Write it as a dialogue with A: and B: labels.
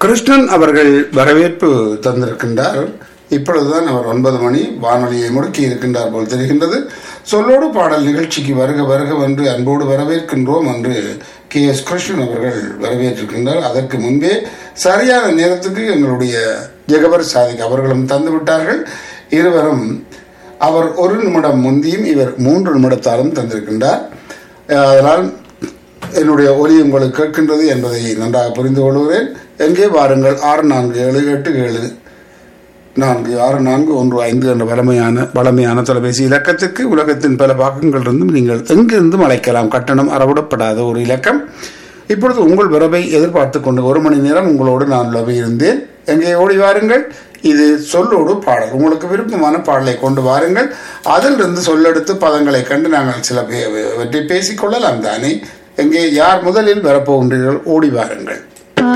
A: கிருஷ்ணன் அவர்கள் வரவேற்பு தந்திருக்கின்றார் இப்பொழுதுதான் அவர் ஒன்பது மணி வானொலியை முடுக்கி இருக்கின்றார் போல் தெரிகின்றது சொல்லோடு பாடல் நிகழ்ச்சிக்கு வருக வருக என்று அன்போடு வரவேற்கின்றோம் என்று கே எஸ் கிருஷ்ணன் அவர்கள் வரவேற்றிருக்கின்றார் அதற்கு முன்பே சரியான நேரத்துக்கு எங்களுடைய ஜெகபர் சாதிக் அவர்களும் தந்து விட்டார்கள் இருவரும் அவர் ஒரு நிமிடம் முந்தியும் இவர் மூன்று நிமிடத்தாலும் தந்திருக்கின்றார் அஹ் அதனால் என்னுடைய ஒலி உங்களுக்கு கேட்கின்றது என்பதை நன்றாக புரிந்து கொள்கிறேன் எங்கே வாருங்கள் ஆறு நான்கு ஏழு எட்டு ஏழு நான்கு ஆறு நான்கு ஒன்று ஐந்து என்ற வளமையான வளமையான தொலைபேசி இலக்கத்திற்கு உலகத்தின் பல பாகங்களிலிருந்தும் நீங்கள் எங்கிருந்தும் அழைக்கலாம் கட்டணம் அறவிடப்படாத ஒரு இலக்கம் இப்பொழுது உங்கள் வரவை எதிர்பார்த்து கொண்டு ஒரு மணி நேரம் உங்களோடு நான் உலவி இருந்தேன் எங்கே ஓடி வாருங்கள் இது சொல்லோடு பாடல் உங்களுக்கு விருப்பமான பாடலை கொண்டு வாருங்கள் அதிலிருந்து சொல்லெடுத்து பதங்களை கண்டு நாங்கள் சில பே- பற்றி பேசிக்கொள்ளலாம் தானே எங்கே யார் முதலில் வரப்போகின்றீர்கள் ஓடி வாருங்கள்